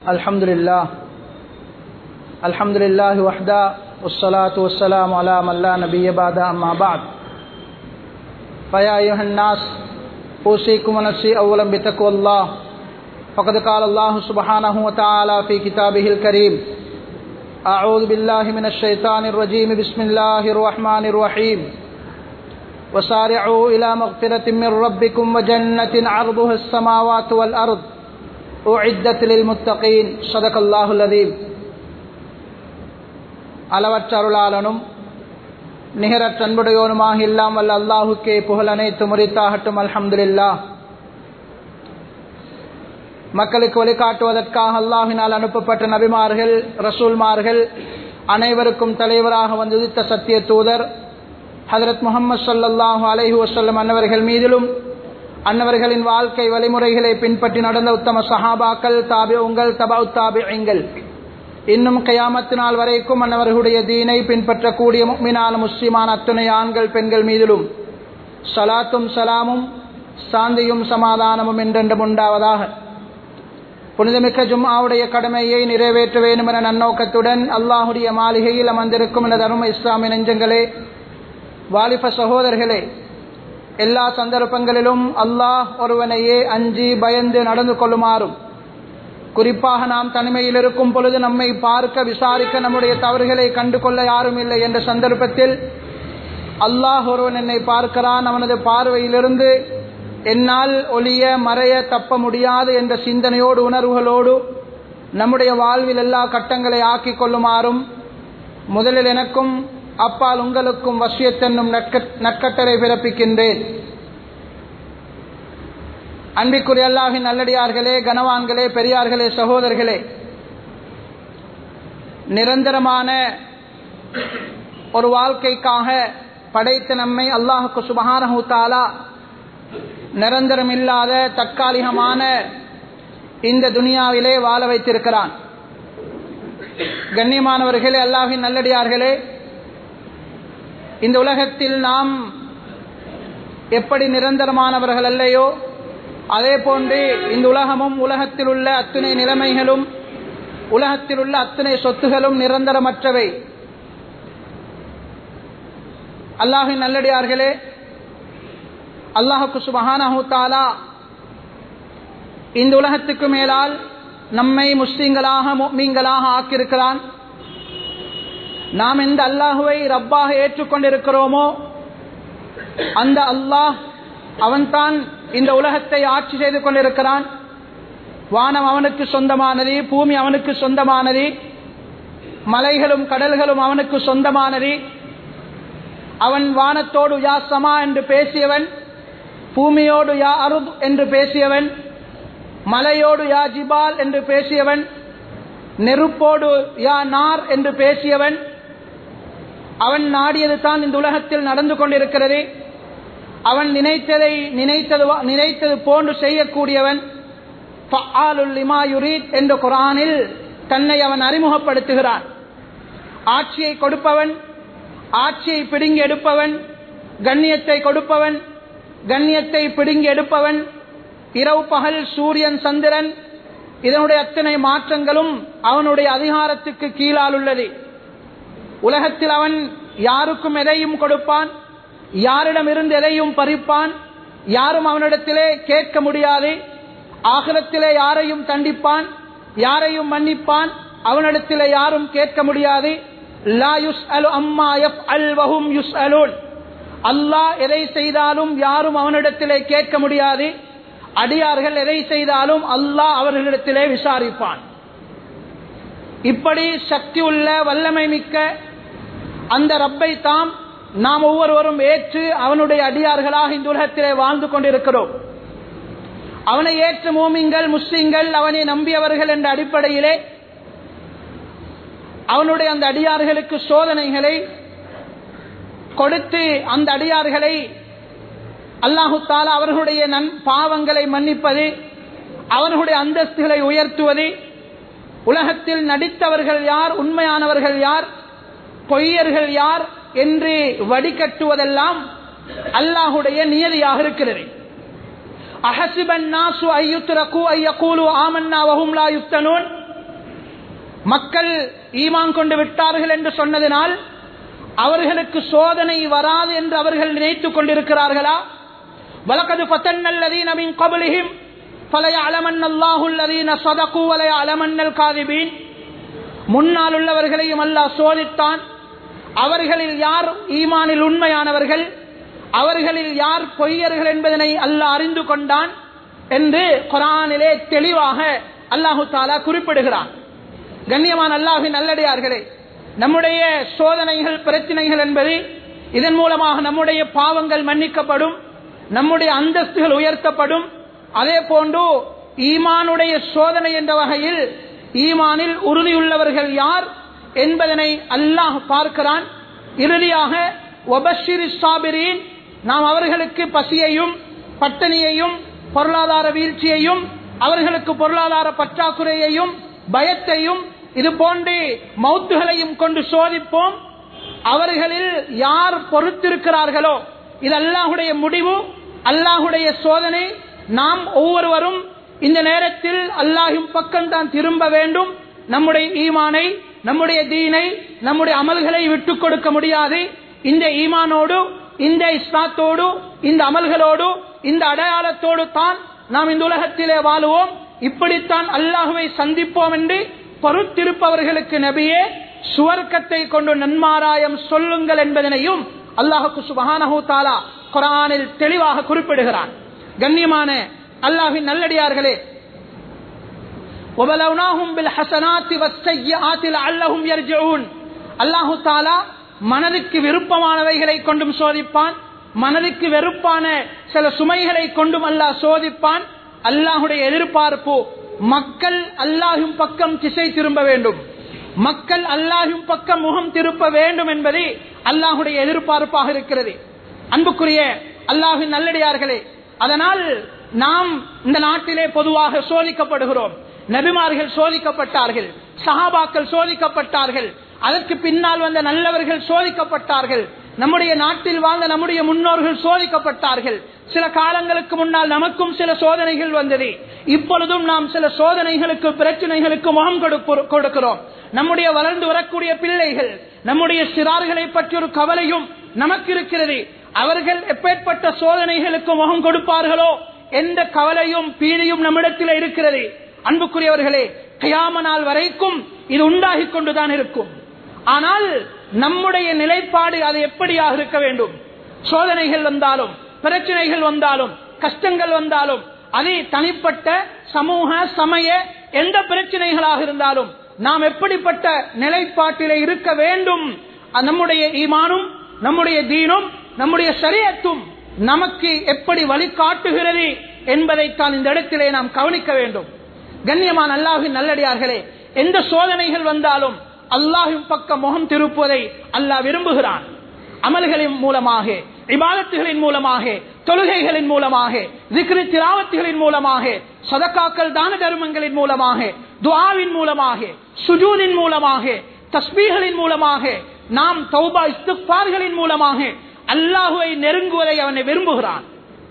الحمد لله الحمد لله وحده والصلاة والسلام على من لا نبي بعد أما بعد فيا أيها الناس أوصيكم ونفسي أولا بتقوى الله فقد قال الله سبحانه وتعالى في كتابه الكريم أعوذ بالله من الشيطان الرجيم بسم الله الرحمن الرحيم وسارعوا إلى مغفرة من ربكم وجنة عرضها السماوات والأرض أعدت للمتقين صدق الله العظيم அளவற்ற அருளாளனும் நிகரற்ற அன்புடையோனுமாக இல்லாம் வல்ல அல்லாஹுக்கே புகழ் அனைத்து முறித்தாகட்டும் அல்ஹம்துலில்லா மக்களுக்கு வழிகாட்டுவதற்காக அல்லாஹினால் அனுப்பப்பட்ட நபிமார்கள் ரசூல்மார்கள் அனைவருக்கும் தலைவராக வந்துதித்த சத்திய தூதர் ஹதரத் முகமது சல்லாஹூ அலஹி வசல்லம் அன்னவர்கள் மீதிலும் அன்னவர்களின் வாழ்க்கை வழிமுறைகளை பின்பற்றி நடந்த உத்தம சஹாபாக்கள் தாபி உங்கள் தபா தாபிங்கள் இன்னும் கயாமத்து நாள் வரைக்கும் அன்னவர்களுடைய தீனை பின்பற்றக்கூடிய முக்மினான முஸ்லிமான அத்துணை ஆண்கள் பெண்கள் மீதிலும் சலாத்தும் சலாமும் சாந்தியும் சமாதானமும் என்றென்றும் உண்டாவதாக புனிதமிக்க ஜும்மாவுடைய கடமையை நிறைவேற்ற வேண்டும் என நன்னோக்கத்துடன் அல்லாஹுடைய மாளிகையில் அமர்ந்திருக்கும் என தரும இஸ்லாமிய நெஞ்சங்களே வாலிப சகோதரர்களே எல்லா சந்தர்ப்பங்களிலும் அல்லாஹ் ஒருவனையே அஞ்சி பயந்து நடந்து கொள்ளுமாறும் குறிப்பாக நாம் தனிமையில் இருக்கும் பொழுது நம்மை பார்க்க விசாரிக்க நம்முடைய தவறுகளை கண்டு கொள்ள யாரும் இல்லை என்ற சந்தர்ப்பத்தில் அல்லாஹ் ஒருவன் என்னை பார்க்கிறான் அவனது பார்வையிலிருந்து என்னால் ஒளிய மறைய தப்ப முடியாது என்ற சிந்தனையோடு உணர்வுகளோடு நம்முடைய வாழ்வில் எல்லா கட்டங்களை ஆக்கிக் கொள்ளுமாறும் முதலில் எனக்கும் அப்பால் உங்களுக்கும் வசியத்தென்னும் நற்கட்டளை பிறப்பிக்கின்றேன் அன்பிற்குரிய அல்லாஹின் நல்லடியார்களே கனவான்களே பெரியார்களே சகோதரர்களே நிரந்தரமான ஒரு வாழ்க்கைக்காக படைத்த நம்மை அல்லாஹுக்கு சுபகானஹூ தாலா நிரந்தரம் இல்லாத தற்காலிகமான இந்த துனியாவிலே வாழ வைத்திருக்கிறான் கண்ணியமானவர்களே அல்லாஹின் நல்லடியார்களே இந்த உலகத்தில் நாம் எப்படி நிரந்தரமானவர்கள் அல்லையோ அதே போன்று இந்த உலகமும் உலகத்தில் உள்ள அத்துணை நிலைமைகளும் உலகத்தில் உள்ள அத்துணை சொத்துகளும் நிரந்தரமற்றவை அல்லாஹின் நல்லடியார்களே அல்லாஹுக்கு சுபஹானஹூ தாலா இந்த உலகத்துக்கு மேலால் நம்மை முஸ்லீம்களாக மீன்களாக ஆக்கியிருக்கிறான் நாம் எந்த அல்லாஹுவை ரப்பாக ஏற்றுக்கொண்டிருக்கிறோமோ அந்த அல்லாஹ் அவன்தான் இந்த உலகத்தை ஆட்சி செய்து கொண்டிருக்கிறான் வானம் அவனுக்கு சொந்தமானது பூமி அவனுக்கு சொந்தமானது மலைகளும் கடல்களும் அவனுக்கு சொந்தமானது அவன் வானத்தோடு யா சமா என்று பேசியவன் பூமியோடு யா அருத் என்று பேசியவன் மலையோடு யா ஜிபால் என்று பேசியவன் நெருப்போடு யா நார் என்று பேசியவன் அவன் நாடியது தான் இந்த உலகத்தில் நடந்து கொண்டிருக்கிறது அவன் நினைத்ததை நினைத்தது நினைத்தது போன்று செய்யக்கூடியவன் என்ற குரானில் தன்னை அவன் அறிமுகப்படுத்துகிறான் ஆட்சியை கொடுப்பவன் ஆட்சியை பிடுங்கி எடுப்பவன் கண்ணியத்தை கொடுப்பவன் கண்ணியத்தை பிடுங்கி எடுப்பவன் இரவு பகல் சூரியன் சந்திரன் இதனுடைய அத்தனை மாற்றங்களும் அவனுடைய அதிகாரத்துக்கு கீழால் உள்ளது உலகத்தில் அவன் யாருக்கும் எதையும் கொடுப்பான் யாரிடம் இருந்து எதையும் பறிப்பான் யாரும் அவனிடத்திலே கேட்க முடியாது ஆகலத்திலே யாரையும் தண்டிப்பான் யாரையும் மன்னிப்பான் அவனிடத்திலே யாரும் கேட்க முடியாது அல்லாஹ் எதை செய்தாலும் யாரும் அவனிடத்திலே கேட்க முடியாது அடியார்கள் எதை செய்தாலும் அல்லாஹ் அவர்களிடத்திலே விசாரிப்பான் இப்படி சக்தி உள்ள வல்லமை மிக்க அந்த ரப்பை தாம் நாம் ஒவ்வொருவரும் ஏற்று அவனுடைய அடியார்களாக இந்த உலகத்திலே வாழ்ந்து கொண்டிருக்கிறோம் அவனை ஏற்ற மூமிங்கள் முஸ்லிம்கள் அவனை நம்பியவர்கள் என்ற அடிப்படையிலே அவனுடைய அந்த அடியார்களுக்கு சோதனைகளை கொடுத்து அந்த அடியார்களை அல்லாஹு தாலா அவர்களுடைய நன் பாவங்களை மன்னிப்பது அவர்களுடைய அந்தஸ்துகளை உயர்த்துவது உலகத்தில் நடித்தவர்கள் யார் உண்மையானவர்கள் யார் பொய்யர்கள் யார் என்று வடிகட்டுவதெல்லாம் அல்லாஹுடைய நியதியாக இருக்கிறது அஹசிபன் நாசு ஐயுத்ரகு ஐயகூலு ஆமன்னா வஹும் லா யுஃப்தனூன் மக்கள் ஈமான் கொண்டு விட்டார்கள் என்று சொன்னதினால் அவர்களுக்கு சோதனை வராது என்று அவர்கள் நினைத்துக் கொண்டிருக்கிறார்களா வலக்கது பத்தன்னல்லதீன மின் கபலிஹிம் பலைய அலமன்னல்லாஹுல்லதீன சதகு வலைய அலமன்னல் காதிபீன் முன்னால் உள்ளவர்களையும் அல்லாஹ் சோதித்தான் அவர்களில் யார் ஈமானில் உண்மையானவர்கள் அவர்களில் யார் பொய்யர்கள் என்பதனை அல்லாஹ் அறிந்து கொண்டான் என்று குரானிலே தெளிவாக அல்லாஹு தாலா குறிப்பிடுகிறான் கண்ணியமான அல்லாஹின் நல்லடியார்களே நம்முடைய சோதனைகள் பிரச்சனைகள் என்பது இதன் மூலமாக நம்முடைய பாவங்கள் மன்னிக்கப்படும் நம்முடைய அந்தஸ்துகள் உயர்த்தப்படும் அதே போன்று ஈமானுடைய சோதனை என்ற வகையில் ஈமானில் உறுதியுள்ளவர்கள் யார் என்பதனை அல்லாஹ் பார்க்கிறான் இறுதியாக ஒபஷிரி சாபிரின் நாம் அவர்களுக்கு பசியையும் பட்டினியையும் பொருளாதார வீழ்ச்சியையும் அவர்களுக்கு பொருளாதார பற்றாக்குறையையும் பயத்தையும் இது போன்று மௌத்துகளையும் கொண்டு சோதிப்போம் அவர்களில் யார் பொறுத்திருக்கிறார்களோ இது அல்லாஹுடைய முடிவு அல்லாஹுடைய சோதனை நாம் ஒவ்வொருவரும் இந்த நேரத்தில் அல்லாஹின் பக்கம் தான் திரும்ப வேண்டும் நம்முடைய ஈமானை நம்முடைய தீனை நம்முடைய அமல்களை விட்டுக் கொடுக்க முடியாது இந்த ஈமானோடு இந்த இஸ்லாத்தோடு இந்த அமல்களோடு இந்த அடையாளத்தோடு தான் நாம் இந்த உலகத்திலே வாழுவோம் இப்படித்தான் அல்லாஹுவை சந்திப்போம் என்று பொறுத்திருப்பவர்களுக்கு நபியே சுவர்க்கத்தை கொண்டு நன்மாராயம் சொல்லுங்கள் என்பதனையும் அல்லாஹுக்கு சுபஹானஹூ தாலா குரானில் தெளிவாக குறிப்பிடுகிறான் கண்ணியமான அல்லாஹின் நல்லடியார்களே அல்லாஹு தாலா மனதுக்கு விருப்பமானவைகளை கொண்டும் சோதிப்பான் மனதுக்கு வெறுப்பான சில சுமைகளை கொண்டும் அல்லாஹ் சோதிப்பான் அல்லாஹுடைய எதிர்பார்ப்பு மக்கள் அல்லாஹும் பக்கம் திசை திரும்ப வேண்டும் மக்கள் அல்லாஹும் பக்கம் முகம் திருப்ப வேண்டும் என்பது அல்லாஹுடைய எதிர்பார்ப்பாக இருக்கிறது அன்புக்குரிய அல்லாஹின் நல்லடியார்களே அதனால் நாம் இந்த நாட்டிலே பொதுவாக சோதிக்கப்படுகிறோம் நபிமார்கள் சோதிக்கப்பட்டார்கள் சஹாபாக்கள் சோதிக்கப்பட்டார்கள் அதற்கு பின்னால் வந்த நல்லவர்கள் சோதிக்கப்பட்டார்கள் நம்முடைய நாட்டில் வாழ்ந்த நம்முடைய முன்னோர்கள் சோதிக்கப்பட்டார்கள் சில காலங்களுக்கு முன்னால் நமக்கும் சில சோதனைகள் வந்தது இப்பொழுதும் நாம் சில சோதனைகளுக்கு பிரச்சனைகளுக்கு முகம் கொடுக்கிறோம் நம்முடைய வளர்ந்து வரக்கூடிய பிள்ளைகள் நம்முடைய சிறார்களை பற்றி ஒரு கவலையும் நமக்கு இருக்கிறது அவர்கள் எப்பேற்பட்ட சோதனைகளுக்கு முகம் கொடுப்பார்களோ எந்த கவலையும் பீடியும் நம்மிடத்தில் இருக்கிறது அன்புக்குரியவர்களே கயாம நாள் வரைக்கும் இது உண்டாகி கொண்டுதான் இருக்கும் ஆனால் நம்முடைய நிலைப்பாடு அது எப்படியாக இருக்க வேண்டும் சோதனைகள் வந்தாலும் பிரச்சனைகள் வந்தாலும் கஷ்டங்கள் வந்தாலும் அது தனிப்பட்ட சமூக சமய எந்த பிரச்சனைகளாக இருந்தாலும் நாம் எப்படிப்பட்ட நிலைப்பாட்டிலே இருக்க வேண்டும் நம்முடைய ஈமானும் நம்முடைய தீனும் நம்முடைய சரியத்தும் நமக்கு எப்படி வழிகாட்டுகிறது என்பதைத்தான் இந்த இடத்திலே நாம் கவனிக்க வேண்டும் கண்ணியமான அல்லாஹின் நல்லடியார்களே எந்த சோதனைகள் வந்தாலும் அல்லாஹின் பக்கம் முகம் திருப்புவதை அல்லாஹ் விரும்புகிறான் அமல்களின் மூலமாக இபாதத்துகளின் மூலமாக தொழுகைகளின் மூலமாக திக்ரி திராவத்துகளின் மூலமாக சதக்காக்கள் தான தர்மங்களின் மூலமாக துவாவின் மூலமாக சுஜூனின் மூலமாக தஸ்பீகளின் மூலமாக நாம் தௌபா இஸ்துக்பார்களின் மூலமாக அல்லாஹுவை நெருங்குவதை அவனை விரும்புகிறான்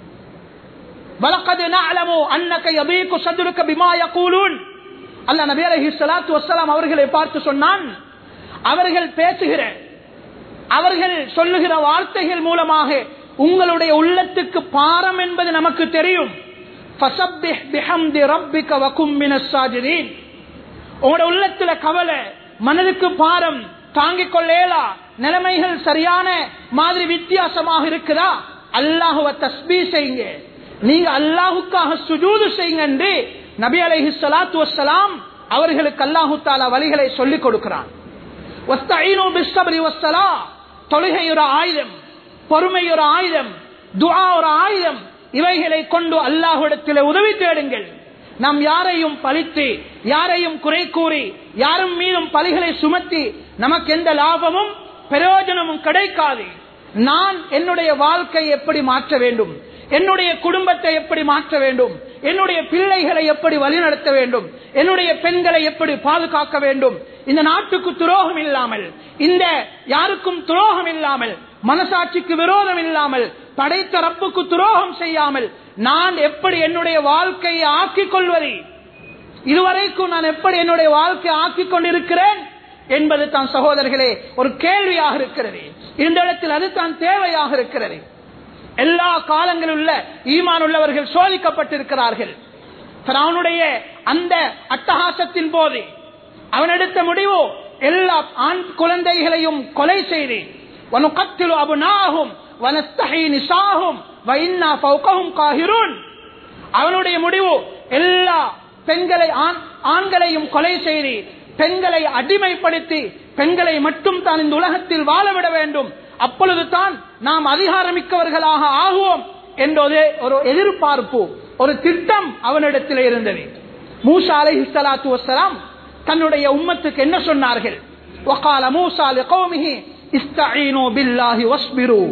வலக்கது நஅலமு அன்னக யபீகு சதுருக்க பிமா யகூலூன் அல்லாஹ் நபி அலைஹி ஸலாத்து வஸ்ஸலாம் அவர்களை பார்த்து சொன்னான் அவர்கள் பேசுகிற அவர்கள் சொல்லுகிற வார்த்தைகள் மூலமாக உங்களுடைய உள்ளத்துக்கு பாரம் என்பது நமக்கு தெரியும் ஃபஸப்பிஹ் பிஹம்தி ரப்பிக வகும் மினஸ் சாஜிதீன் உங்களோட உள்ளத்துல கவலை மனதுக்கு பாரம் தாங்கிக் கொள்ளேலா நிலைமைகள் சரியான மாதிரி வித்தியாசமாக இருக்குதா அல்லாஹுவ தஸ்பீ செய்யுங்க நீங்க அல்லாஹுக்காக சுஜூது செய்யுங்க என்று நபி அலைஹி ஸலாத்து வஸ்ஸலாம் அவர்களுக்கு அல்லாஹு தாலா வழிகளை சொல்லிக் கொடுக்கிறான் வஸ்தஈனு பிஸ்ஸப்ரி வஸ்ஸலா தொழுகை ஒரு ஆயுதம் பொறுமை ஒரு ஆயுதம் துஆ ஒரு ஆயுதம் இவைகளை கொண்டு அல்லாஹ்விடத்தில் உதவி தேடுங்கள் நாம் யாரையும் பழித்து யாரையும் குறை கூறி யாரும் மீதும் பலிகளை சுமத்தி நமக்கு எந்த லாபமும் பிரயோஜனமும் கிடைக்காது நான் என்னுடைய வாழ்க்கை எப்படி மாற்ற வேண்டும் என்னுடைய குடும்பத்தை எப்படி மாற்ற வேண்டும் என்னுடைய பிள்ளைகளை எப்படி வழிநடத்த வேண்டும் என்னுடைய பெண்களை எப்படி பாதுகாக்க வேண்டும் இந்த நாட்டுக்கு துரோகம் இல்லாமல் இந்த யாருக்கும் துரோகம் இல்லாமல் மனசாட்சிக்கு விரோதம் இல்லாமல் படைத்த ரப்புக்கு துரோகம் செய்யாமல் நான் எப்படி என்னுடைய வாழ்க்கையை ஆக்கிக் கொள்வது இதுவரைக்கும் நான் எப்படி என்னுடைய வாழ்க்கை ஆக்கிக் கொண்டிருக்கிறேன் என்பது தான் சகோதரர்களே ஒரு கேள்வியாக இருக்கிறது இந்த இடத்தில் அது தான் தேவையாக இருக்கிறது எல்லா காலங்களில் உள்ள ஈமான் உள்ளவர்கள் சோதிக்கப்பட்டிருக்கிறார்கள் அவனுடைய அந்த அட்டகாசத்தின் போது அவன் எடுத்த முடிவு எல்லா ஆண் குழந்தைகளையும் கொலை செய்து வனுக்கத்திலு அபுனாகும் வனஸ்தகை நிசாகும் வைன்னா பௌகவும் காகிரூன் அவனுடைய முடிவு எல்லா பெண்களை ஆண்- ஆண்களையும் கொலை செய்து பெண்களை அடிமைப்படுத்தி பெண்களை மட்டும் தான் இந்த உலகத்தில் வாழவிட வேண்டும் அப்பொழுது தான் நாம் அதிகாரமிக்கவர்களாக ஆகுவோம் என்பது ஒரு எதிர்பார்ப்பு ஒரு திட்டம் அவனிடத்தில் இருந்தது மூசா அலைஹி ஸலாத்து வஸ்ஸலாம் தன்னுடைய உம்மத்துக்கு என்ன சொன்னார்கள் وقال موسى لقومه استعينوا بالله واصبروا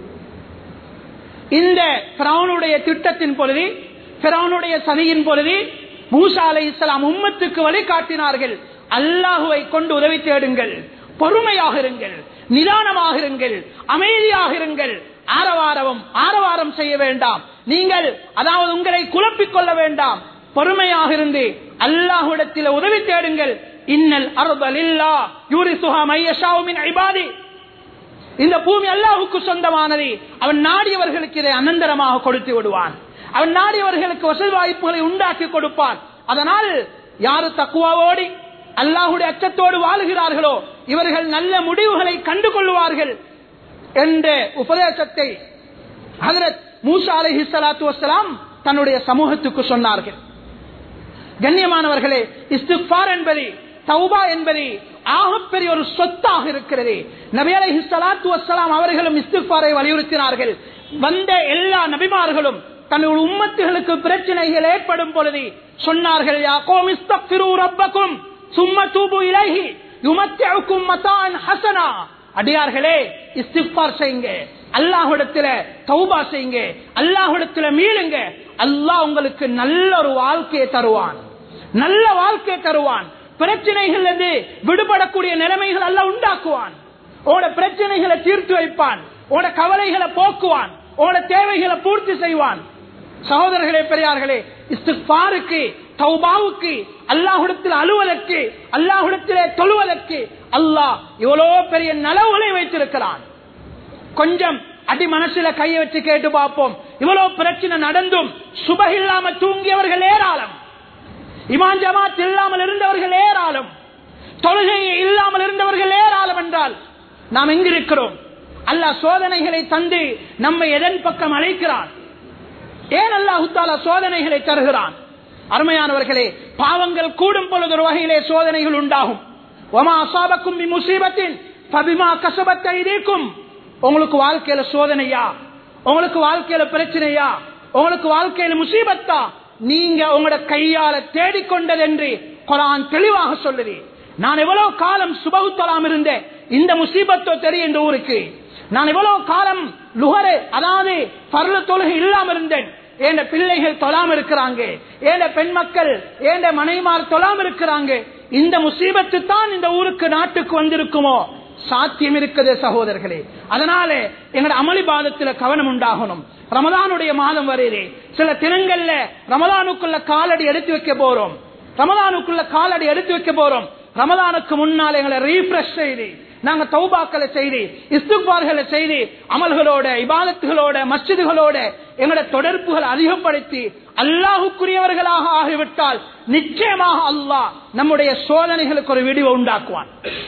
இந்த பிராவுனுடைய திட்டத்தின் பொழுது பிராவுனுடைய சதியின் பொழுது மூசா அலை இஸ்லாம் உம்மத்துக்கு வழிகாட்டினார்கள் அல்லாஹுவை கொண்டு உதவி தேடுங்கள் பொறுமையாக இருங்கள் நிதானமாக இருங்கள் அமைதியாக இருங்கள் ஆரவாரவம் ஆரவாரம் செய்ய வேண்டாம் நீங்கள் அதாவது உங்களை குழப்பிக் கொள்ள வேண்டாம் பொறுமையாக இருந்து அல்லாஹுடத்தில் உதவி தேடுங்கள் இன்னல் அறுதல் இல்லா யூரிசுஹா மையஷாவுமின் ஐபாதி இந்த பூமி அல்லாஹுக்கு சொந்தமானது அவன் நாடியவர்களுக்கு இதை அனந்தரமாக கொடுத்து விடுவான் அவன் நாடியவர்களுக்கு வசதி வாய்ப்புகளை உண்டாக்கி கொடுப்பான் அதனால் யாரு தக்குவாவோடி அல்லாஹுடைய அச்சத்தோடு வாழுகிறார்களோ இவர்கள் நல்ல முடிவுகளை கண்டு கொள்வார்கள் என்ற உபதேசத்தை ஹதரத் மூசா அலைஹி ஸலாத்து வஸ்ஸலாம் தன்னுடைய சமூகத்துக்கு சொன்னார்கள் கண்ணியமானவர்களே இஸ்திஃபார் என்பது தௌபா என்பது ஆகப்பெரிய ஒரு சொத்தாக இருக்கிறது நபி அலைஹி ஸலாத்து வஸ்ஸலாம் அவர்களும் இஸ்திஃபாரை வலியுறுத்தினார்கள் வந்த எல்லா நபிமார்களும் தன்னுடைய உம்மத்துகளுக்கு பிரச்சனைகள் ஏற்படும் பொழுது சொன்னார்கள் யா கோம் இஸ்தக்ஃபிரு ரப்பக்கும் சும்ம தூபு இலைஹி யுமத்திஉக்கும் மதான் ஹசனா அடியார்களே இஸ்திஃபார் செய்யுங்க அல்லாஹ்விடத்துல தௌபா செய்யுங்க அல்லாஹ்விடத்துல மீளுங்க அல்லாஹ் உங்களுக்கு நல்ல ஒரு வாழ்க்கையை தருவான் நல்ல வாழ்க்கையை தருவான் பிரச்சனைகள் இருந்து விடுபடக்கூடிய நிலைமைகள் எல்லாம் உண்டாக்குவான் உங்களோட பிரச்சனைகளை தீர்த்து வைப்பான் உங்களோட கவலைகளை போக்குவான் உங்களோட தேவைகளை பூர்த்தி செய்வான் சகோதரர்களே பெரியார்களே இஸ்திஃபாருக்கு தௌபாவுக்கு அல்லாஹுடத்தில் அழுவதற்கு அல்லாஹுடத்திலே தொழுவதற்கு அல்லாஹ் இவ்வளோ பெரிய நலவுகளை வைத்திருக்கிறான் கொஞ்சம் அடி மனசுல கையை வச்சு கேட்டு பார்ப்போம் இவ்வளவு பிரச்சனை நடந்தும் சுப இல்லாம தூங்கியவர்கள் ஏராளம் இமான் ஜமாத் இல்லாமல் இருந்தவர்கள் ஏராளம் தொழுகை இல்லாமல் இருந்தவர்கள் ஏராளம் என்றால் நாம் எங்கிருக்கிறோம் அல்லாஹ் சோதனைகளை தந்து நம்மை எதன் பக்கம் அழைக்கிறான் ஏன் அல்லாஹு தாலா சோதனைகளை தருகிறான் அருமையானவர்களே பாவங்கள் கூடும் பொழுது ஒரு வகையிலே சோதனைகள் உண்டாகும் ஒமா அசாபக்கும் முசீபத்தின் பபிமா கசபத்தை இருக்கும் உங்களுக்கு வாழ்க்கையில சோதனையா உங்களுக்கு வாழ்க்கையில பிரச்சனையா உங்களுக்கு வாழ்க்கையில முசீபத்தா நீங்க உங்களோட கையால தேடிக்கொண்டது என்று குரான் தெளிவாக சொல்லுது நான் எவ்வளவு காலம் சுபகுத்தலாம் இருந்தேன் இந்த முசீபத்தோ தெரியும் இந்த ஊருக்கு நான் எவ்வளவு காலம் லுகரு அதாவது பர்ல தொழுகை இல்லாம இருந்தேன் ஏண்ட பிள்ளைகள் தொழாம இருக்கிறாங்க ஏண்ட பெண் மக்கள் ஏண்ட மனைமார் தொழாம இருக்கிறாங்க இந்த முசீபத்து தான் இந்த ஊருக்கு நாட்டுக்கு வந்திருக்குமோ சாத்தியம் இருக்குது சகோதரர்களே அதனால எங்களோட அமளிபாதத்துல கவனம் உண்டாகணும் ரமதானுடைய மாதம் வருது சில தினங்கள்ல ரமதானுக்குள்ள காலடி எடுத்து வைக்க போறோம் ரமதானுக்குள்ள காலடி எடுத்து வைக்க போறோம் ரமதானுக்கு முன்னால் எங்களை ரீஃப்ரெஷ் செய்து நாங்க தௌபாக்களை செய்து இஸ்துபார்களை செய்து அமல்களோட இபாதத்துகளோட மஸ்ஜிதுகளோட எங்களோட தொடர்புகள் அதிகப்படுத்தி அல்லாஹுக்குரியவர்களாக ஆகிவிட்டால் நிச்சயமாக அல்லாஹ் நம்முடைய சோதனைகளுக்கு ஒரு விடிவை உண்டாக்குவான்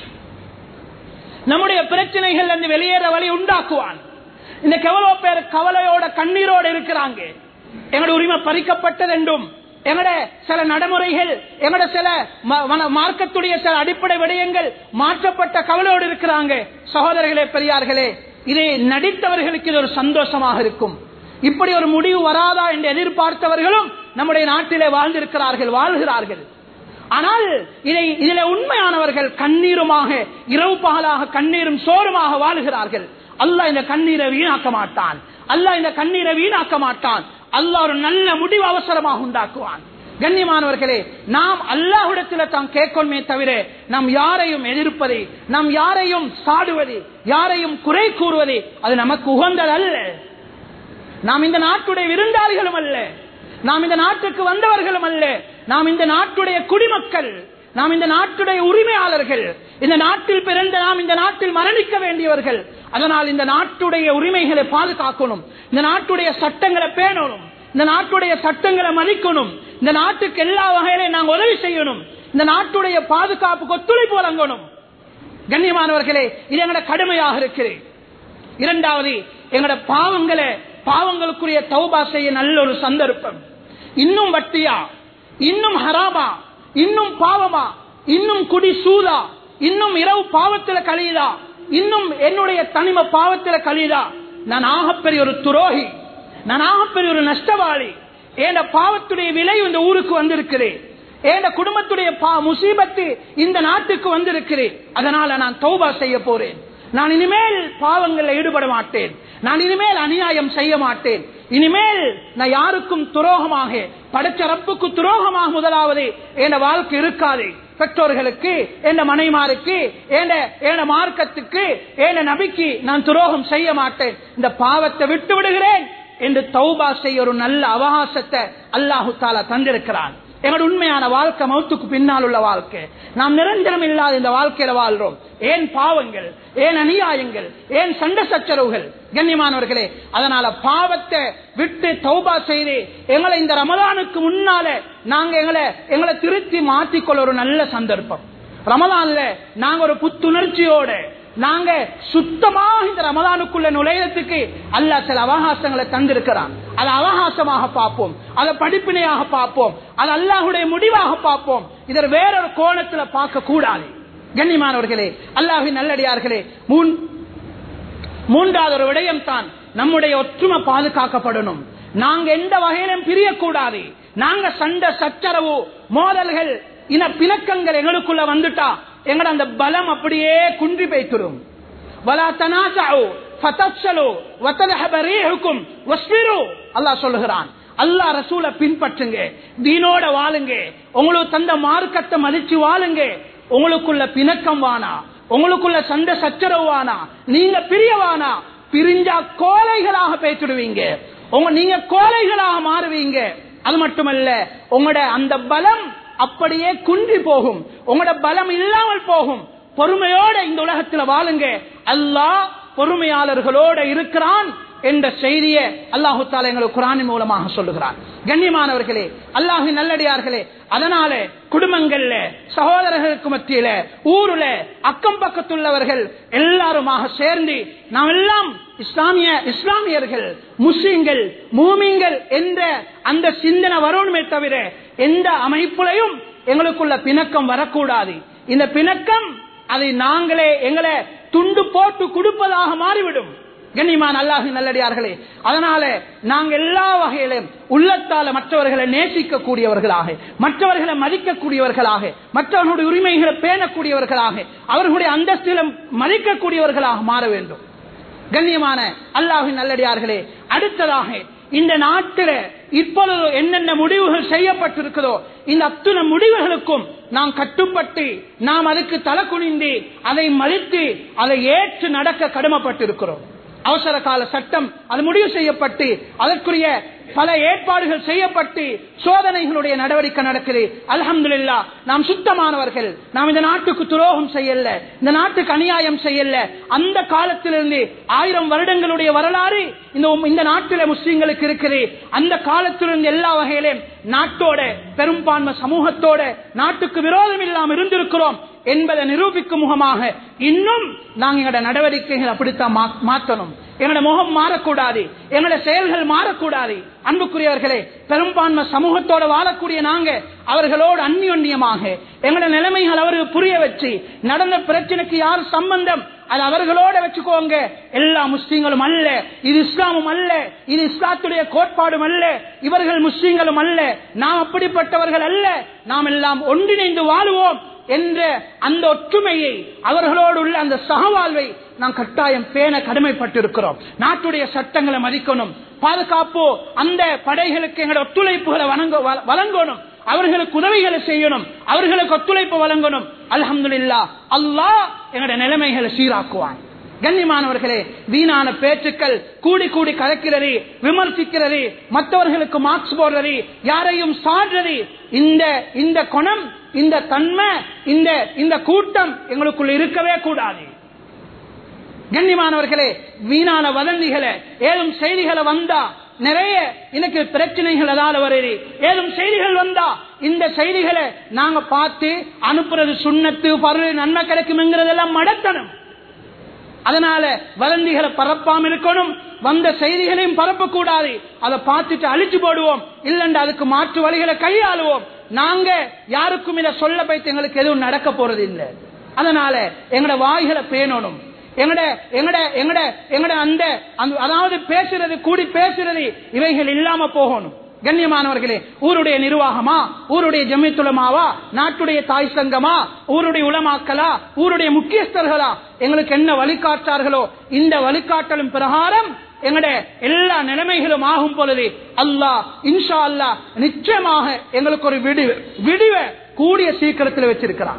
நம்முடைய பிரச்சனைகள் இருந்து வெளியேற வழி உண்டாக்குவான் இன்னைக்கு எவ்வளவு பேர் கவலையோட கண்ணீரோட இருக்கிறாங்க எங்களோட உரிமை பறிக்கப்பட்டது என்றும் எங்கட சில நடைமுறைகள் எங்கட சில ம- மன- மார்க்கத்துடைய சில அடிப்படை விடயங்கள் மாற்றப்பட்ட கவலையோடு இருக்கிறாங்க சகோதரர்களே பெரியார்களே இதை நடித்தவர்களுக்கு இது ஒரு சந்தோஷமாக இருக்கும் இப்படி ஒரு முடிவு வராதா என்று எதிர்பார்த்தவர்களும் நம்முடைய நாட்டிலே வாழ்ந்திருக்கிறார்கள் வாழ்கிறார்கள் ஆனால் இதை இதில் உண்மையானவர்கள் கண்ணீருமாக இரவு பகலாக கண்ணீரும் சோறுமாக வாழுகிறார்கள் அல்லாஹ் இந்த கண்ணீரை வீணாக்க மாட்டான் அல்லாஹ் இந்த கண்ணீரை வீணாக்க மாட்டான் அல்லாஹ் ஒரு நல்ல முடிவு அவசரமாக உண்டாக்குவான் கண்ணியமானவர்களே நாம் அல்லாஹ்விடத்தில் தான் கேட்கணுமே தவிர நாம் யாரையும் எதிர்ப்பது நாம் யாரையும் சாடுவது யாரையும் குறை கூறுவது அது நமக்கு உகந்ததல்ல நாம் இந்த நாட்டுடைய விருந்தாளிகளும் அல்ல நாம் இந்த நாட்டுக்கு வந்தவர்களும் அல்ல நாம் இந்த நாட்டுடைய குடிமக்கள் நாம் இந்த நாட்டுடைய உரிமையாளர்கள் இந்த நாட்டில் பிறந்த நாம் இந்த நாட்டில் மரணிக்க வேண்டியவர்கள் அதனால் இந்த நாட்டுடைய உரிமைகளை பாதுகாக்கணும் இந்த நாட்டுடைய சட்டங்களை பேணணும் இந்த நாட்டுடைய சட்டங்களை மதிக்கணும் இந்த நாட்டுக்கு எல்லா வகையிலையும் நாங்கள் உதவி செய்யணும் இந்த நாட்டுடைய பாதுகாப்புக்கு ஒத்துழைப்பு வழங்கணும் கண்ணியமானவர்களே இது எங்கட கடுமையாக இருக்கிறேன் இரண்டாவது எங்கட பாவங்களை பாவங்களுக்குரிய தௌபா செய்ய நல்ல ஒரு சந்தர்ப்பம் இன்னும் வட்டியா இன்னும் ஹராமா இன்னும் பாவமா இன்னும் குடி சூதா இன்னும் இரவு பாவத்துல கழியுதா இன்னும் என்னுடைய தனிம பாவத்துல கழியுதா நான் ஆகப்பெரிய ஒரு துரோகி நான் ஆகப்பெரிய ஒரு நஷ்டவாளி என் பாவத்துடைய விலை இந்த ஊருக்கு வந்திருக்கிறேன் என் குடும்பத்துடைய பா- முசீபத்து இந்த நாட்டுக்கு வந்திருக்கிறேன் அதனால நான் தௌபா செய்ய போறேன் நான் இனிமேல் பாவங்களில் ஈடுபட மாட்டேன் நான் இனிமேல் அநியாயம் செய்ய மாட்டேன் இனிமேல் நான் யாருக்கும் துரோகமாக படைச்ச ரப்புக்கு துரோகமாக முதலாவது என் வாழ்க்கை இருக்காது பெற்றோர்களுக்கு என் மனைமாருக்கு என் மார்க்கத்துக்கு என் நபிக்கு நான் துரோகம் செய்ய மாட்டேன் இந்த பாவத்தை விட்டு விடுகிறேன் என்று தௌபா செய்ய ஒரு நல்ல அவகாசத்தை அல்லாஹு தாலா தந்திருக்கிறான் எங்களோட உண்மையான வாழ்க்கை மௌத்துக்கு பின்னால் உள்ள வாழ்க்கை நாம் நிரந்தரம் இல்லாத இந்த வாழ்க்கையில வாழ்றோம் ஏன் பாவங்கள் ஏன் அநியாயங்கள் ஏன் சண்டை சச்சரவுகள் கண்ணியமானவர்களே அதனால பாவத்தை விட்டு தௌபா செய்து எங்களை இந்த ரமலானுக்கு முன்னால நாங்க எங்களை எங்களை திருத்தி மாத்திக்கொள்ள ஒரு நல்ல சந்தர்ப்பம் ரமலான்ல நாங்க ஒரு புத்துணர்ச்சியோட நாங்க சுத்தமாக இந்த ரமலானுக்குள்ள நுழையத்துக்கு அல்ல சில அவகாசங்களை தந்திருக்கிறான் அதை அவகாசமாக பார்ப்போம் அதை படிப்பினையாக பார்ப்போம் அது அல்லாஹுடைய முடிவாக பார்ப்போம் இதை வேறொரு கோணத்துல பார்க்க கூடாது கண்ணியமானவர்களே அல்லாஹின் நல்லடியார்களே மூன் மூன்றாவது ஒரு விடயம் தான் நம்முடைய ஒற்றுமை பாதுகாக்கப்படணும் நாங்க எந்த வகையிலும் பிரியக்கூடாது நாங்க சண்டை சச்சரவு மோதல்கள் இன பிணக்கங்கள் எங்களுக்குள்ள வந்துட்டா எங்கட அந்த பலம் அப்படியே குன்றி வைத்திடும் வலா தனாசு ஃபதப்சலு வதலஹப ரீஹுக்கும் வஸ்பிரு அல்லாஹ் சொல்லுகிறான் அல்லாஹ் ரசூலை பின்பற்றுங்க தீனோட வாழுங்க உங்களுக்கு தந்த மார்க்கத்தை மதிச்சு வாழுங்க உங்களுக்குள்ள பிணக்கம் வானா உங்களுக்குள்ள சண்டை சச்சரவு வானா நீங்க பிரியவானா பிரிஞ்சா கோலைகளாக பேசிடுவீங்க உங்க நீங்க கோலைகளாக மாறுவீங்க அது மட்டுமல்ல உங்களோட அந்த பலம் அப்படியே குன்றி போகும் உங்களோட பலம் இல்லாமல் போகும் பொறுமையோட இந்த உலகத்துல வாழுங்க அல்லாஹ் பொறுமையாளர்களோட இருக்கிறான் என்ற செய்தியை அல்லாஹு தாலா எங்களுக்கு குரானின் மூலமாக சொல்லுகிறான் கண்ணியமானவர்களே அல்லாஹு நல்லடியார்களே அதனால குடும்பங்கள்ல சகோதரர்களுக்கு மத்தியில ஊருல அக்கம் பக்கத்துள்ளவர்கள் எல்லாருமாக சேர்ந்து நாம் எல்லாம் இஸ்லாமிய இஸ்லாமியர்கள் முஸ்லிம்கள் மூமிங்கள் என்ற அந்த சிந்தனை வரணுமே தவிர எந்த அமைப்புலையும் எங்களுக்குள்ள பிணக்கம் வரக்கூடாது இந்த பிணக்கம் அதை நாங்களே எங்களை துண்டு போட்டு கொடுப்பதாக மாறிவிடும் கண்ணியமான அல்லாஹு நல்லடியார்களே அதனால நாங்க எல்லா வகையிலும் உள்ளத்தால மற்றவர்களை நேசிக்க கூடியவர்களாக மற்றவர்களை மதிக்கக்கூடியவர்களாக மற்றவர்களுடைய உரிமைகளை பேணக்கூடியவர்களாக அவர்களுடைய அந்தஸ்திலும் மதிக்கக்கூடியவர்களாக மாற வேண்டும் கண்ணியமான அல்லாஹின் நல்லடியார்களே அடுத்ததாக இந்த நாட்டில இப்பொழுது என்னென்ன முடிவுகள் செய்யப்பட்டிருக்கிறதோ இந்த அத்துணை முடிவுகளுக்கும் நாம் கட்டுப்பட்டு நாம் அதுக்கு தலை குனிந்து அதை மதித்து அதை ஏற்று நடக்க கடமைப்பட்டிருக்கிறோம் அவசர கால சட்டம் அது முடிவு செய்யப்பட்டு அதற்குரிய பல ஏற்பாடுகள் செய்யப்பட்டு சோதனைகளுடைய நடவடிக்கை நடக்குது அல்ஹம்துலில்லா நாம் சுத்தமானவர்கள் நாம் இந்த நாட்டுக்கு துரோகம் செய்யல இந்த நாட்டுக்கு அநியாயம் செய்யல அந்த காலத்திலிருந்து ஆயிரம் வருடங்களுடைய வரலாறு இந்த இந்த நாட்டில முஸ்லீம்களுக்கு இருக்குது அந்த காலத்திலிருந்து எல்லா வகையிலும் நாட்டோட பெரும்பான்மை சமூகத்தோட நாட்டுக்கு விரோதம் இல்லாமல் இருந்திருக்கிறோம் என்பதை நிரூபிக்கும் முகமாக இன்னும் நாங்க எங்களோட நடவடிக்கைகள் அப்படித்தான் மா- மாற்றணும் எங்களோட முகம் மாறக்கூடாது எங்களோட செயல்கள் மாறக்கூடாது அன்புக்குரியவர்களே பெரும்பான்மை சமூகத்தோட வாழக்கூடிய நாங்க அவர்களோடு அந்நியொன்னியமாக எங்களோட நிலைமைகள் அவருக்கு புரிய வச்சு நடந்த பிரச்சனைக்கு யார் சம்பந்தம் அது அவர்களோட வச்சுக்கோங்க எல்லா முஸ்லீம்களும் அல்ல இது இஸ்லாமும் அல்ல இது இஸ்லாத்துடைய கோட்பாடும் அல்ல இவர்கள் முஸ்லீம்களும் அல்ல நாம் அப்படிப்பட்டவர்கள் அல்ல நாம் எல்லாம் ஒன்றிணைந்து வாழுவோம் என்ற அந்த ஒற்றுமையை அவர்களோடு உள்ள அந்த சகவாழ்வை நாம் கட்டாயம் பேண கடமைப்பட்டிருக்கிறோம் நாட்டுடைய சட்டங்களை மதிக்கணும் பாதுகாப்போ அந்த படைகளுக்கு எங்களோட ஒத்துழைப்புகளை வழங்க வ- வழங்கணும் அவர்களுக்கு உதவிகளை செய்யணும் அவர்களுக்கு ஒத்துழைப்பு வழங்கணும் அல்ஹம்துலில்லா அல்லாஹ் எங்களோட நிலைமைகளை சீராக்குவான் கண்ணியமானவர்களே வீணான பேச்சுக்கள் கூடி கூடி கலக்கிறது விமர்சிக்கிறது மற்றவர்களுக்கு மார்க்ஸ் போடுறது யாரையும் சாடுறது இந்த இந்த குணம் இந்த தன்மை இந்த இந்த கூட்டம் எங்களுக்குள்ள இருக்கவே கூடாது கண்ணியமானவர்களே வீணான வதந்திகளை ஏதும் செய்திகளை வந்தா நிறைய எனக்கு பிரச்சனைகள் அதால வருது ஏதும் செய்திகள் வந்தா இந்த செய்திகளை நாங்க பார்த்து அனுப்புறது சுண்ணத்து பருள் நன்மை கிடைக்கும்ங்கிறதெல்லாம் மடத்தனம் அதனால வதந்திகளை பரப்பாம இருக்கணும் வந்த செய்திகளையும் பரப்பக்கூடாது அதை பார்த்துட்டு அழிச்சு போடுவோம் இல்லைண்டா அதுக்கு மாற்று வழிகளை கையாளுவோம் நாங்க யாருக்கும் இதை சொல்ல பைத்து எங்களுக்கு எதுவும் நடக்க போறது இல்லை அதனால எங்கட வாய்களை பேணணும் எங்கட எங்கட எங்கட எங்கட அந்த அந்த- அதாவது பேசுறது கூடி பேசுறது இவைகள் இல்லாம போகணும் கண்ணியமானவர்களே ஊருடைய நிர்வாகமா ஊருடைய ஜமித்துலமாவா நாட்டுடைய தாய் சங்கமா ஊருடைய உலமாக்களா ஊருடைய முக்கியஸ்தர்களா எங்களுக்கு என்ன வழிகாட்டார்களோ இந்த வழிகாட்டலும் பிரகாரம் எங்கட எல்லா நிலைமைகளும் ஆகும் பொழுது அல்லாஹ் இன்ஷா அல்லாஹ் நிச்சயமாக எங்களுக்கு ஒரு விடிவு விடிவை கூடிய சீக்கிரத்தில் வச்சிருக்கிறான்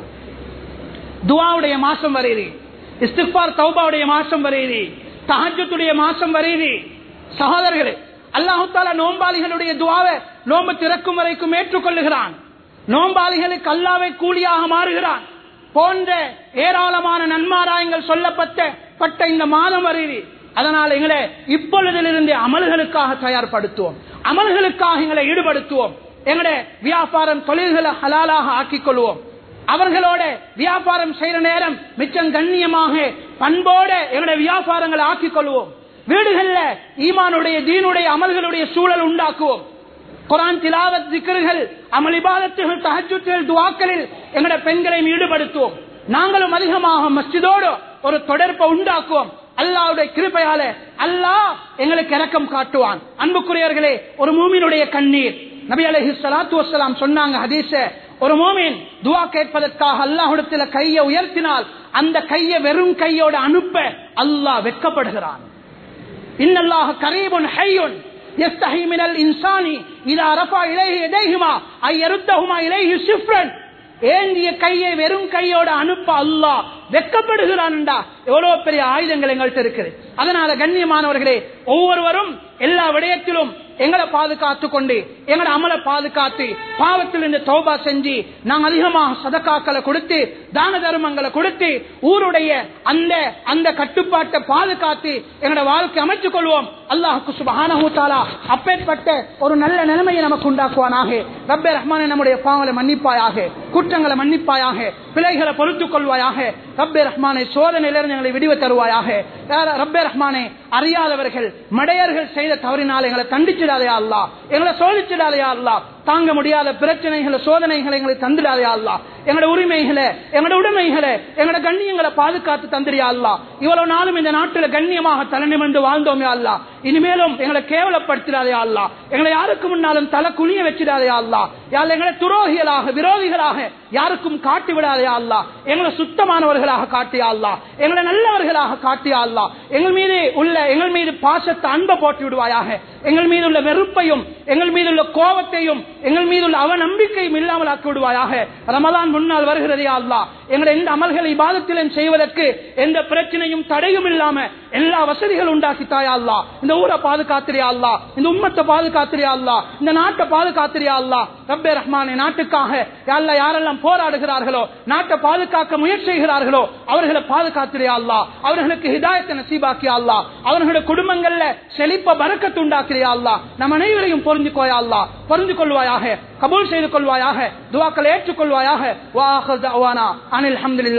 துவாவுடைய மாசம் வருது இஸ்திஃபார் தௌபாவுடைய மாசம் வருது தஹஜத்துடைய மாசம் வருது சகோதரர்களே அல்லாஹு தாலா நோம்பாளிகளுடைய துவாவை நோம்பு திறக்கும் வரைக்கும் ஏற்றுக்கொள்ளுகிறான் நோம்பாளிகளுக்கு அல்லாவை கூலியாக மாறுகிறான் போன்ற ஏராளமான நன்மாராயங்கள் சொல்லப்பட்ட பட்ட இந்த மாதம் வருது அதனால் எங்களை இப்பொழுதிலிருந்து அமல்களுக்காக தயார்படுத்துவோம் அமல்களுக்காக எங்களை ஈடுபடுத்துவோம் எங்களுடைய வியாபாரம் தொழில்களை ஹலாலாக ஆக்கிக் கொள்வோம் அவர்களோட வியாபாரம் செய்யற நேரம் மிச்சம் கண்ணியமாக பண்போட எங்களுடைய வியாபாரங்களை ஆக்கிக் கொள்வோம் வீடுகள்ல ஈமானுடைய தீனுடைய அமல்களுடைய சூழல் உண்டாக்குவோம் குரான் திலாவத் திக்கர்கள் அமல் இபாதத்துகள் தஹஜுத்துகள் துவாக்களில் எங்களுடைய பெண்களையும் ஈடுபடுத்துவோம் நாங்களும் அதிகமாக மஸ்ஜிதோடு ஒரு தொடர்பை உண்டாக்குவோம் அல்லாவுடைய கிருபையால அல்லாஹ் எங்களுக்கு இரக்கம் காட்டுவான் அன்புக்குரியவர்களே ஒரு மூமினுடைய கண்ணீர் நபி அலைஹி ஸலாத்து வஸலாம் சொன்னாங்க ஹதீஸ ஒரு மூமின் துவா கேட்பதற்காக அல்லாஹ்விடத்தில் கையை உயர்த்தினால் அந்த கையை வெறும் கையோட அனுப்ப அல்லாஹ் வெட்கப்படுகிறான் இன்னல்லாஹ கரீபுன் ஹய்யுன் يستحي من الانسان اذا رفع اليه يديهما اي يردهما اليه صفرا ஏந்திய கையை வெறும் கையோட அனுப்ப அல்லாஹ் வெக்கப்படுகிறான்டா எவ்வளவு பெரிய ஆயுதங்கள் எங்கள்கிட்ட இருக்குது அதனால கண்ணியமானவர்களே ஒவ்வொருவரும் எல்லா விடயத்திலும் எங்களை பாதுகாத்து கொண்டு எங்களை அமலை பாதுகாத்து பாவத்தில் இருந்து தௌபா செஞ்சு நாங்க அதிகமாக சதக்காக்களை கொடுத்து தான தர்மங்களை கொடுத்து ஊருடைய அந்த அந்த கட்டுப்பாட்டை பாதுகாத்து எங்களோட வாழ்க்கை அமைத்துக் கொள்வோம் அல்லாஹுக்கு சுபஹானஹு தஆலா அப்பேற்பட்ட ஒரு நல்ல நிலைமையை நமக்கு உண்டாக்குவானாக ரப்பே ரஹ்மானே நம்முடைய பாவங்களை மன்னிப்பாயாக குற்றங்களை மன்னிப்பாயாக பிழைகளை பொறுத்துக் கொள்வாயாக ரப்பே ரஹ்மானே சோதனையிலிருந்து எங்களை விடுவி தருவாயாக யா ரப்பே ரஹ்மானே அறியாதவர்கள் மடையர்கள் செய்த தவறினால் எங்களை தண்டிச்சிடாதே அல்லா எங்களை சோதிச்சிடாதே அல்லா தாங்க முடியாத பிரச்சனைகளை சோதனைகளை எங்களை தந்துடாதே அல்லா எங்களோட உரிமைகளை எங்களோட உடைமைகளை எங்களோட கண்ணியங்களை பாதுகாத்து தந்திரியா அல்லா இவ்வளவு நாளும் இந்த நாட்டில் கண்ணியமாக தலைநிமிர்ந்து வாழ்ந்தோமே அல்லா இனிமேலும் எங்களை கேவலப்படுத்திடாதே அல்லா எங்களை யாருக்கு முன்னாலும் தலை குனிய வச்சிடாதே அல்லா யார் எங்களை துரோகிகளாக விரோதிகளாக யாருக்கும் காட்டி விடாதே அல்லா எங்களை சுத்தமானவர்களாக காட்டியா அல்லா எங்களை நல்லவர்களாக காட்டியா அல்லா எங்கள் மீது உள்ள எங்கள் மீது பாசத்தை அன்பை போட்டு விடுவாயாக எங்கள் மீது உள்ள வெறுப்பையும் எங்கள் மீது உள்ள கோபத்தையும் எங்கள் மீது உள்ள அவநம்பிக்கையும் இல்லாமல் ஆக்கி விடுவாயாக ரமலான் முன்னால் வருகிறதே அல்லா எங்களை எந்த அமல்களை இபாதத்திலும் செய்வதற்கு எந்த பிரச்சனையும் தடையும் இல்லாம எல்லா வசதிகளும் உண்டாக்கித்தாயா அல்லா இந்த ஊரை பாதுகாத்திரியா அல்லா இந்த உம்மத்தை பாதுகாத்திரியா அல்லா இந்த நாட்டை பாதுகாத்திரியா அல்லா ரப்பே ரஹ்மானே நாட்டுக்காக யாழ்லா யாரெல்லாம் போராடுகிறார்களோ நாட்டை பாதுகாக்க முயற்சி செய்கிறார்களோ அவர்களை பாதுகாத்திரியா அல்லா அவர்களுக்கு ஹிதாயத்தை நசீபாக்கியா அல்லா அவர்களுடைய குடும்பங்கள்ல செழிப்ப பறக்கத்து உண்டாக்கிறியா அல்லா நம் அனைவரையும் பொருந்திக்கோயா அல்லா பொருந்து கொள்வாயாக கபூல் செய்து கொள்வாயாக துவாக்களை ஏற்றுக்கொள்வாயாக வாஹ் அனில் அஹமதுல்லா